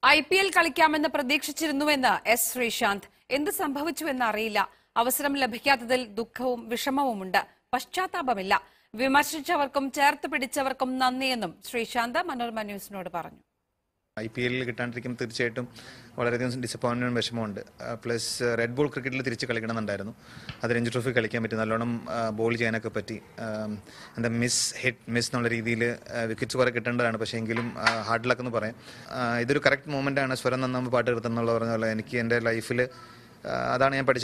I P L കളിക്കാമെന്ന് പ്രതീക്ഷിച്ചിരുന്നുവെന്ന് S Sreesanth എന്ത് സംഭവിച്ചുവെന്ന് അറിയില്ല അവസരം ലഭിക്കാത്തതിൽ ദുഃഖവും വിഷമവുമുണ്ട് പശ്ചാത്താപമില്ല വിമർശിച്ചവർക്കും ചേർത്ത് പിടിച്ചവർക്കും നന്ദിയെന്നും ശ്രീശാന്ത് മനോരമ ന്യൂസിനോട് പറഞ്ഞു ഐ പി എല്ലിൽ കിട്ടാണ്ടിരിക്കുമ്പോൾ തീർച്ചയായിട്ടും വളരെയധികം ഡിസപ്പോയിൻമെൻറ്റും വിഷമമുണ്ട് പ്ലസ് റെഡ് ബോൾ ക്രിക്കറ്റിൽ തിരിച്ച് കളിക്കണമെന്നുണ്ടായിരുന്നു അത് രഞ്ജി ട്രോഫി കളിക്കാൻ പറ്റി നല്ലോണം ബോൾ ചെയ്യാനൊക്കെ പറ്റി ആം, എന്താ മിസ് ഹിറ്റ് മിസ് എന്നുള്ള രീതിയിൽ വിക്കറ്റ്സ് കുറേ കിട്ടേണ്ടതാണ് പക്ഷേ എങ്കിലും ഹാർഡ് ലക്ക് എന്ന് പറയാം ആ, ഇതൊരു കറക്റ്റ് മൂമെൻ്റ് ആണ് സ്വരം നന്നാകുമ്പോൾ പാട്ട് കിട്ടുന്നുള്ള പറഞ്ഞ പോലെ എനിക്ക് എൻ്റെ ലൈഫിൽ അതാണ് ഞാൻ പഠിച്ചത്